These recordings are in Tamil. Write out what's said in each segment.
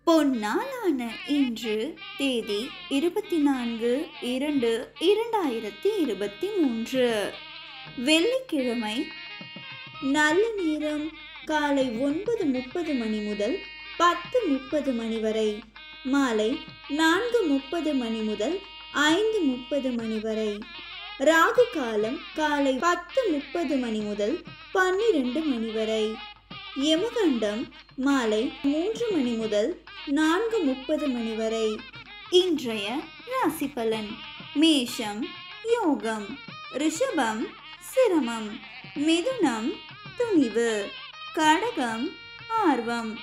பொன்னாளான இன்று தேதி இருபத்தி நான்கு இரண்டு இரண்டாயிரத்தி இருபத்தி மூன்று வெள்ளிக்கிழமை நல்ல நேரம் காலை ஒன்பது முப்பது மணி முதல் பத்து முப்பது மணி வரை மாலை நான்கு முப்பது மணி முதல் ஐந்து முப்பது மணி வரை ராகு காலம் காலை பத்து முப்பது மணி முதல் பன்னிரண்டு மணி வரை யமகண்டம் மாலை மூன்று மணி முதல் நான்கு முப்பது மணி வரை இன்றைய ராசி பலன் மேஷம் யோகம் ரிஷபம் சிரமம் மிதுனம் துணிவு கடகம் ஆர்வம்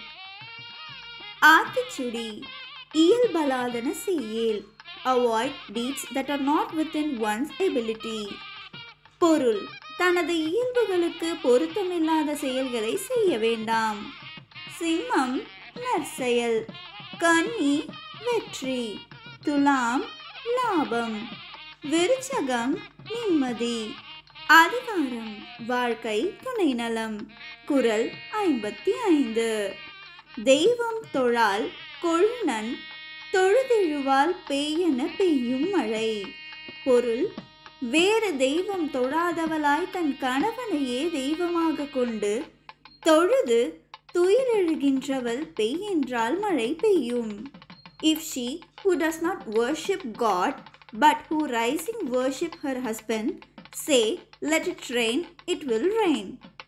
ஆத்திச்சுடி இயல்பலாதன செய்யேல் avoid deeds that are not within one's ability பொருள் தனது இயல்புகளுக்கு பொருத்தமில்லாத செயல்களை செய்ய வேண்டாம் சிம்மம் நற்செயல் கன்னி வெற்றி துலாம் லாபம் விருச்சகம் நிம்மதி அதிகாரம் வாழ்க்கை துணை நலம் குரல் ஐம்பத்தி ஐந்து தெய்வம் தொழால் கொழுநன் தொழுதெழுவால் பெய்யென பெய்யும் மழை பொருள் வேறு தெய்வம் தொழாதவளாய் தன் கணவனையே தெய்வமாக கொண்டு தொழுது துயிலெழுகின்றவள் பெய் என்றால் மழை பெய்யும் if she who does not worship God but who rising worship her husband say let it rain it will rain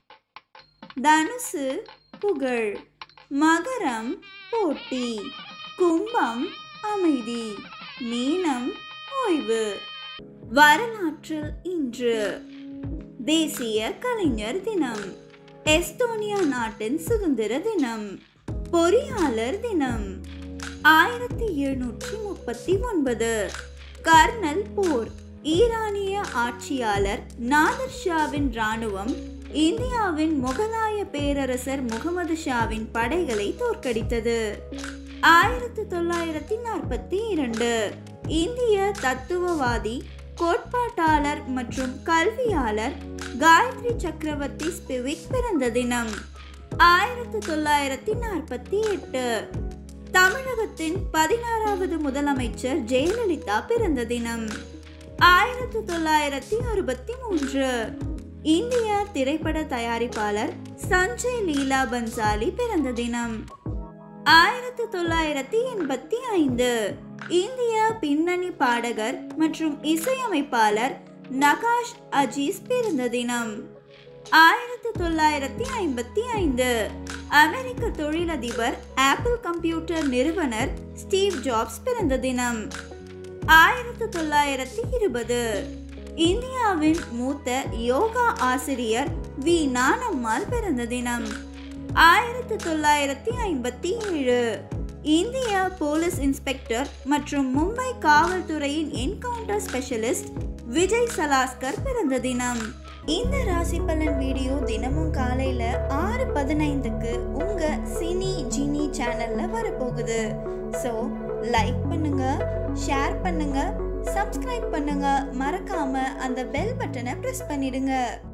தனுசு புகழ் மகரம் போட்டி கும்பம் அமைதி மீனம் ஓய்வு வரலாற்றில் இன்று தேசிய கலைஞர் தினம் எஸ்தோனியா நாட்டின் சுதந்திர தினம் பொறியாளர் தினம் ஆயிரத்தி எழுநூற்றி முப்பத்தி ஒன்பது கர்னல் போர் ஈரானிய ஆட்சியாளர் நாதர் ஷாவின் இராணுவம் இந்தியாவின் முகலாய பேரரசர் முகமது ஷாவின் படைகளை தோற்கடித்தது ஆயிரத்தி தொள்ளாயிரத்தி நாற்பத்தி இரண்டு இந்திய தத்துவவாதி கோட்பாட்டாளர் மற்றும் கல்வியாளர் காயத்ரி சக்கரவர்த்தி ஸ்பிவிக் பிறந்த தினம் ஆயிரத்தி தொள்ளாயிரத்தி நாற்பத்தி எட்டு தமிழகத்தின் பதினாறாவது முதலமைச்சர் ஜெயலலிதா பிறந்த தினம் ஆயிரத்தி தொள்ளாயிரத்தி அறுபத்தி மூன்று இந்திய திரைப்பட தயாரிப்பாளர் சஞ்சய் லீலா பன்சாலி பிறந்த தினம் ஆயிரத்தி தொள்ளாயிரத்தி எண்பத்தி ஐந்து இந்திய பின்னணி பாடகர் மற்றும் இசையமைப்பாளர் நகாஷ் அஜீஸ் பிறந்த தினம் ஆயிரத்தி தொள்ளாயிரத்தி ஐம்பத்தி ஐந்து அமெரிக்க தொழிலதிபர் ஆப்பிள் கம்ப்யூட்டர் நிறுவனர் ஸ்டீவ் ஜாப்ஸ் பிறந்த தினம் ஆயிரத்தி தொள்ளாயிரத்தி இருபது இந்தியாவின் மூத்த யோகா ஆசிரியர் வி நானம்மாள் பிறந்த தினம் ஆயிரத்தி தொள்ளாயிரத்தி ஐம்பத்தி ஏழு இந்திய போலீஸ் இன்ஸ்பெக்டர் மற்றும் மும்பை காவல்துறையின் என்கவுண்டர் ஸ்பெஷலிஸ்ட் விஜய் சலாஸ்கர் பிறந்த தினம் இந்த ராசி பலன் வீடியோ தினமும் காலையில் ஆறு பதினைந்துக்கு உங்கள் சினி ஜினி சேனலில் வரப்போகுது ஸோ லைக் பண்ணுங்க ஷேர் பண்ணுங்க சப்ஸ்கிரைப் பண்ணுங்க மறக்காம அந்த பெல் பட்டனை ப்ரெஸ் பண்ணிடுங்க